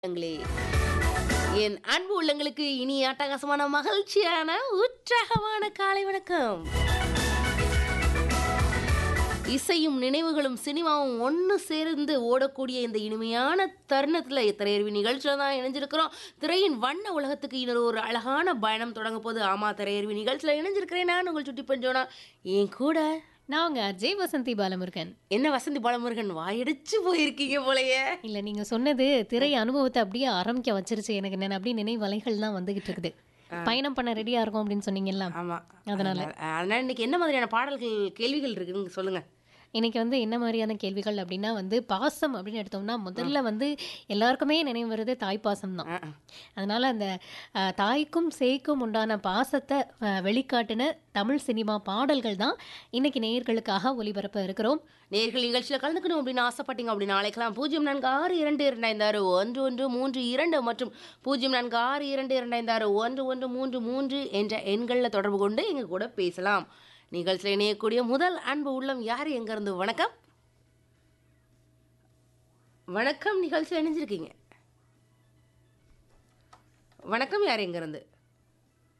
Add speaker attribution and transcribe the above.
Speaker 1: உள்ளங்களே என் அன்பு உள்ளங்களுக்கு இனி அட்டகாசமான மகிழ்ச்சியான உற்சாகமான காலை வணக்கம் இசையும் நினைவுகளும் சினிமாவும் ஒன்று சேர்ந்து ஓடக்கூடிய இந்த இனிமையான தருணத்தில் திரையறிவி நிகழ்ச்சியில் தான் இணைஞ்சிருக்கிறோம் திரையின் வண்ண உலகத்துக்கு இன்னொரு ஒரு அழகான பயணம் தொடங்க போது ஆமா திரையறிவி நிகழ்ச்சியில் இணைஞ்சிருக்கிறேன் நான் உங்கள் சுட்டி பஞ்சோனா என் கூட
Speaker 2: நான் உங்க அஜய் வசந்தி பாலமுருகன்
Speaker 1: என்ன வசந்தி பாலமுருகன் வாயடிச்சு போயிருக்கீங்க போலயே
Speaker 2: இல்ல நீங்க சொன்னது திரை அனுபவத்தை அப்படியே ஆரம்பிக்க வச்சிருச்சு எனக்கு என்ன அப்படி நினைவலைகள் தான் வந்துகிட்டு இருக்குது பயணம் பண்ண ரெடியா இருக்கும் அப்படின்னு சொன்னீங்கல்ல
Speaker 1: ஆமா
Speaker 2: அதனால.
Speaker 1: அதனால இன்னைக்கு என்ன மாதிரியான பாடல்கள் கேள்விகள் இருக்குன்னு சொல்லுங்க
Speaker 2: இன்னைக்கு வந்து என்ன மாதிரியான கேள்விகள் அப்படின்னா வந்து பாசம் அப்படின்னு எடுத்தோம்னா முதல்ல வந்து எல்லாருக்குமே நினைவு வருது தாய் பாசம் தான்
Speaker 1: அஹ், அஹ்.
Speaker 2: அதனால அந்த அஹ், தாய்க்கும் சேய்க்கும் உண்டான பாசத்தை அஹ், வெளிக்காட்டின தமிழ் சினிமா பாடல்கள் தான் இன்னைக்கு நேயர்களுக்காக ஒளிபரப்ப இருக்கிறோம்
Speaker 1: நேர்கள் நிகழ்ச்சியில் கலந்துக்கணும் அப்படின்னு ஆசைப்பட்டீங்க அப்படின்னு அழைக்கலாம் பூஜ்ஜியம் நான்கு ஆறு இரண்டு இரண்டாயிரத்து ஆறு ஒன்று ஒன்று மூன்று இரண்டு மற்றும் பூஜ்ஜியம் நான்கு ஆறு இரண்டு இரண்டாயிரத்து ஆறு ஒன்று ஒன்று மூன்று மூன்று என்ற எண்களில் தொடர்பு கொண்டு எங்க கூட பேசலாம் நிகழ்ச்சியில் இணையக்கூடிய முதல் அன்பு உள்ளம் யார் எங்கேருந்து வணக்கம் வணக்கம் நிகழ்ச்சியில் இணைஞ்சிருக்கீங்க வணக்கம் யார் எங்கேருந்து